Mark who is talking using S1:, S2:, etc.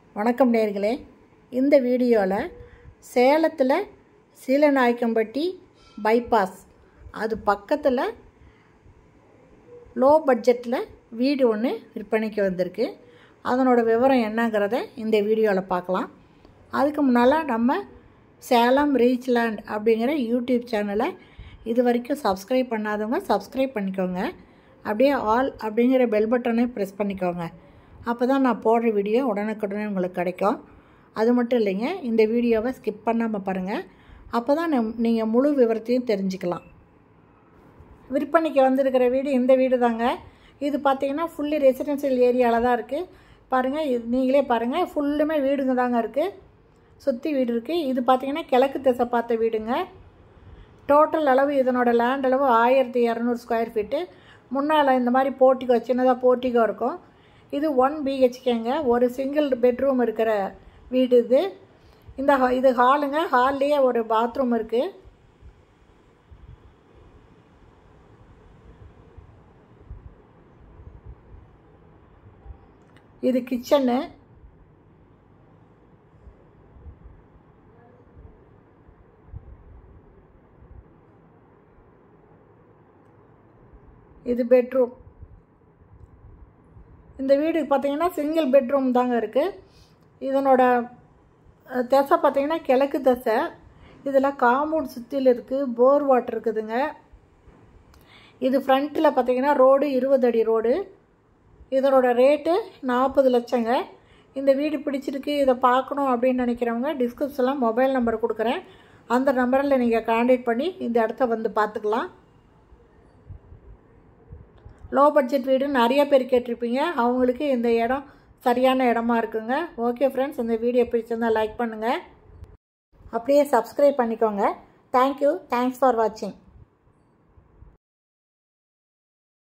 S1: வணக்கம் நேர்களே இந்த வீடியோவில் சேலத்தில் சீலநாயக்கம்பட்டி பைபாஸ் அது பக்கத்தில் லோ பட்ஜெட்டில் வீடு ஒன்று விற்பனைக்கு வந்திருக்கு அதனோட விவரம் என்னங்கிறத இந்த வீடியோவில் பார்க்கலாம் அதுக்கு முன்னால் நம்ம சேலம் ரீச்லேண்ட் அப்படிங்கிற யூடியூப் சேனலை இது வரைக்கும் சப்ஸ்கிரைப் பண்ணாதவங்க சப்ஸ்கிரைப் பண்ணிக்கோங்க அப்படியே ஆல் அப்படிங்கிற பெல் பட்டனை ப்ரெஸ் பண்ணிக்கோங்க அப்போ தான் நான் போடுற வீடியோ உடனுக்குடனே உங்களுக்கு கிடைக்கும் அது மட்டும் இல்லைங்க இந்த வீடியோவை ஸ்கிப் பண்ணாமல் பாருங்கள் அப்போ தான் நீங்கள் முழு விவரத்தையும் தெரிஞ்சுக்கலாம் விற்பனைக்கு வந்திருக்கிற வீடு இந்த வீடு தாங்க இது பார்த்தீங்கன்னா ஃபுல்லி ரெசிடென்ஷியல் ஏரியாவில் தான் இருக்குது பாருங்கள் இது நீங்களே பாருங்கள் ஃபுல்லுமே வீடுங்க தாங்க இருக்குது சுற்றி வீடு இருக்குது இது பார்த்தீங்கன்னா கிழக்கு திசை பார்த்த வீடுங்க டோட்டல் அளவு இதனோட லேண்ட் அளவு ஆயிரத்தி இரநூறு ஸ்கொயர் ஃபீட்டு முன்னால் இந்த மாதிரி போர்ட்டிகோ சின்னதாக போர்ட்டிகோ இருக்கும் இது ஒன் பிஹெச்கேங்க ஒரு சிங்கிள் பெட்ரூம் இருக்கிற வீடு இது இந்த ஹா- இது ஹாலுங்க ஹால்லேயே ஒரு பாத்ரூம் இருக்குது இது கிச்சனு இது பெட்ரூம் இந்த வீடு பார்த்தீங்கன்னா சிங்கிள் பெட்ரூம் தாங்க இருக்குது இதனோட அஹ், திசை பார்த்தீங்கன்னா கிழக்கு திசை இதில் காம்பவுண்ட் சுற்றியில் இருக்குது போர் வாட்டர் இருக்குதுங்க இது ஃப்ரண்ட்டில் பார்த்தீங்கன்னா ரோடு இருபது அடி ரோடு இதனோட ரேட்டு நாற்பது லட்சங்க இந்த வீடு பிடிச்சிருக்கு இதை பார்க்கணும் அப்படின்னு நினைக்கிறவங்க டிஸ்கிரிப்ஷனில் மொபைல் நம்பர் கொடுக்குறேன் அந்த நம்பரில் நீங்கள் கான்டாக்ட் பண்ணி இந்த இடத்த வந்து பார்த்துக்கலாம் லோ பட்ஜெட் வீடு நிறைய பேர் கேட்டிருப்பீங்க அவங்களுக்கு இந்த இடம் சரியான இடமா இருக்குங்க ஓகே ஃப்ரெண்ட்ஸ் இந்த வீடியோ பிடிச்சிருந்தா லைக் பண்ணுங்கள் அப்படியே சப்ஸ்கிரைப் பண்ணிக்கோங்க தேங்க்யூ தேங்க்ஸ் ஃபார் வாட்சிங்